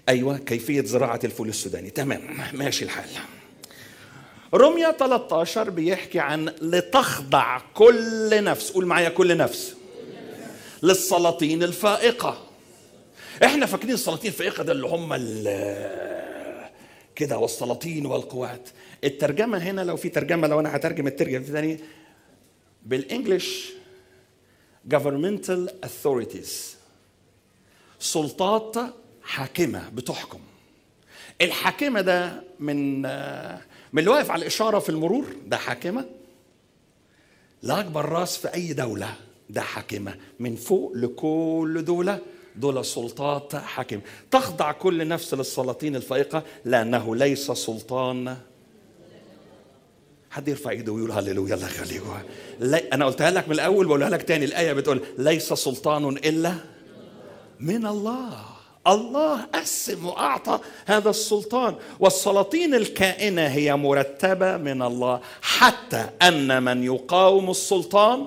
ايوه كيفيه زراعه الفول السوداني تمام ماشي الحال رمية 13 بيحكي عن لتخضع كل نفس قول معايا كل نفس للسلاطين الفائقة احنا فاكرين السلاطين الفائقة ده اللي هم ال- كده والسلاطين والقوات الترجمة هنا لو في ترجمة لو انا هترجم الترجمة الثانية بالانجلش governmental authorities سلطات حاكمة بتحكم الحاكمة ده من من اللي واقف على الإشارة في المرور ده حاكمة لأكبر راس في أي دولة ده حاكمة من فوق لكل دولة دول سلطات حاكمة تخضع كل نفس للسلاطين الفائقة لأنه ليس سلطان حد يرفع ايده ويقول هللويا الله يخليكم لا انا قلتها لك من الاول بقولها لك تاني الايه بتقول ليس سلطان الا من الله الله قسم واعطى هذا السلطان والسلاطين الكائنه هي مرتبه من الله حتى ان من يقاوم السلطان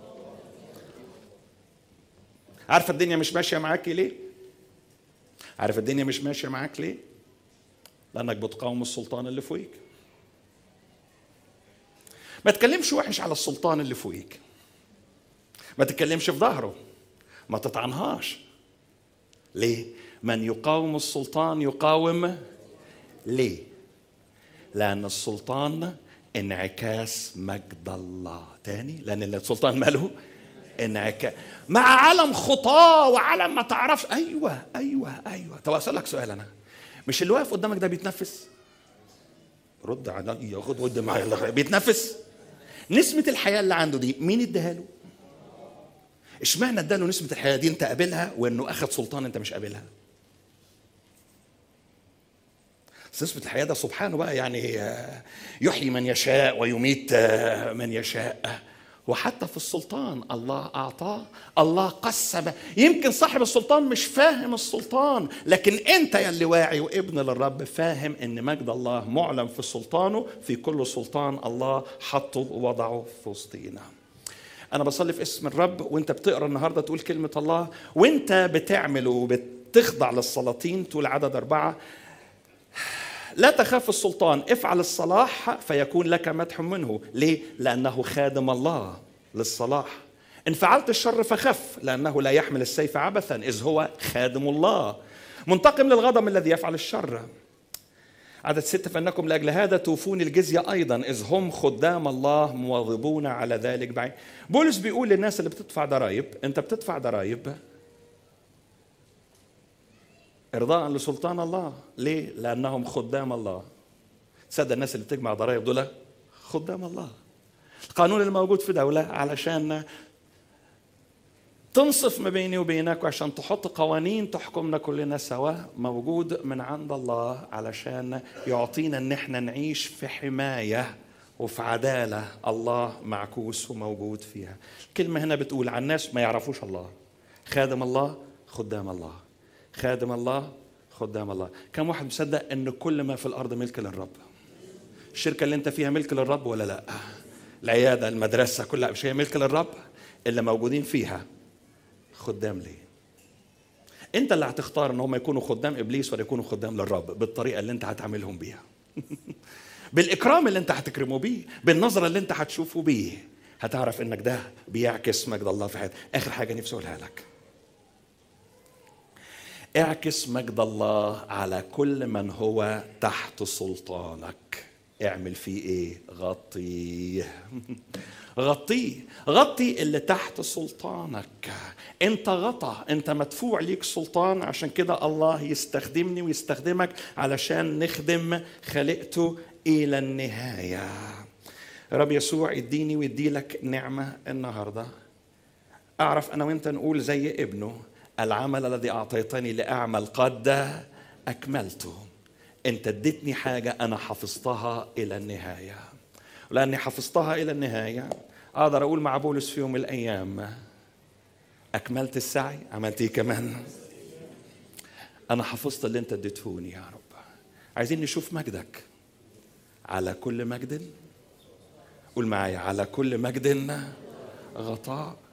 عارفه الدنيا مش ماشيه معاك ليه عارف الدنيا مش ماشيه معاك ليه لانك بتقاوم السلطان اللي فوقيك ما تكلمش وحش على السلطان اللي فوقيك ما تتكلمش في ظهره ما تطعنهاش ليه من يقاوم السلطان يقاوم ليه لأن السلطان انعكاس مجد الله تاني لأن السلطان ماله انعكاس مع علم خطاه وعلم ما تعرفش أيوة أيوة أيوة طب أسألك سؤال أنا مش اللي واقف قدامك ده بيتنفس رد على ياخد ود معايا الله بيتنفس نسمة الحياة اللي عنده دي مين اداها له؟ اشمعنى اداله نسبة الحياة دي انت قابلها وانه اخذ سلطان انت مش قابلها؟ بس نسبة الحياة ده سبحانه بقى يعني آه، يحيي من يشاء ويميت آه، من يشاء وحتى في السلطان الله أعطاه الله قسم يمكن صاحب السلطان مش فاهم السلطان لكن أنت يا اللي واعي وابن للرب فاهم أن مجد الله معلن في سلطانه في كل سلطان الله حطه ووضعه في وسطينا أنا بصلي في اسم الرب وأنت بتقرأ النهاردة تقول كلمة الله وأنت بتعمل وبتخضع للسلاطين تقول عدد أربعة لا تخاف السلطان افعل الصلاح فيكون لك مدح منه ليه لانه خادم الله للصلاح ان فعلت الشر فخف لانه لا يحمل السيف عبثا اذ هو خادم الله منتقم للغضب الذي يفعل الشر عدد ستة فإنكم لأجل هذا توفون الجزية أيضا إذ هم خدام الله مواظبون على ذلك بعيد بولس بيقول للناس اللي بتدفع ضرائب أنت بتدفع ضرائب ارضاء لسلطان الله ليه لانهم خدام الله تصدق الناس اللي بتجمع ضرائب دول خدام الله القانون اللي موجود في دولة علشان تنصف ما بيني وبينك وعشان تحط قوانين تحكمنا كلنا سوا موجود من عند الله علشان يعطينا ان احنا نعيش في حماية وفي عدالة الله معكوس وموجود فيها الكلمة هنا بتقول عن الناس ما يعرفوش الله خادم الله خدام الله خادم الله خدام الله كم واحد مصدق ان كل ما في الارض ملك للرب الشركه اللي انت فيها ملك للرب ولا لا العياده المدرسه كلها مش هي ملك للرب اللي موجودين فيها خدام ليه انت اللي هتختار ان هم يكونوا خدام ابليس ولا يكونوا خدام للرب بالطريقه اللي انت هتعاملهم بيها بالاكرام اللي انت هتكرمه بيه بالنظره اللي انت هتشوفه بيه هتعرف انك ده بيعكس مجد الله في حياتك اخر حاجه نفسي اقولها لك اعكس مجد الله على كل من هو تحت سلطانك اعمل فيه ايه غطيه غطيه غطي اللي تحت سلطانك انت غطى انت مدفوع ليك سلطان عشان كده الله يستخدمني ويستخدمك علشان نخدم خلقته الى النهايه رب يسوع يديني ويدي لك نعمه النهارده اعرف انا وانت نقول زي ابنه العمل الذي اعطيتني لاعمل قد اكملته انت اديتني حاجه انا حفظتها الى النهايه ولاني حفظتها الى النهايه اقدر اقول مع بولس في يوم من الايام اكملت السعي عملت ايه كمان انا حفظت اللي انت اديتهوني يا رب عايزين نشوف مجدك على كل مجد قول معايا على كل مجد غطاء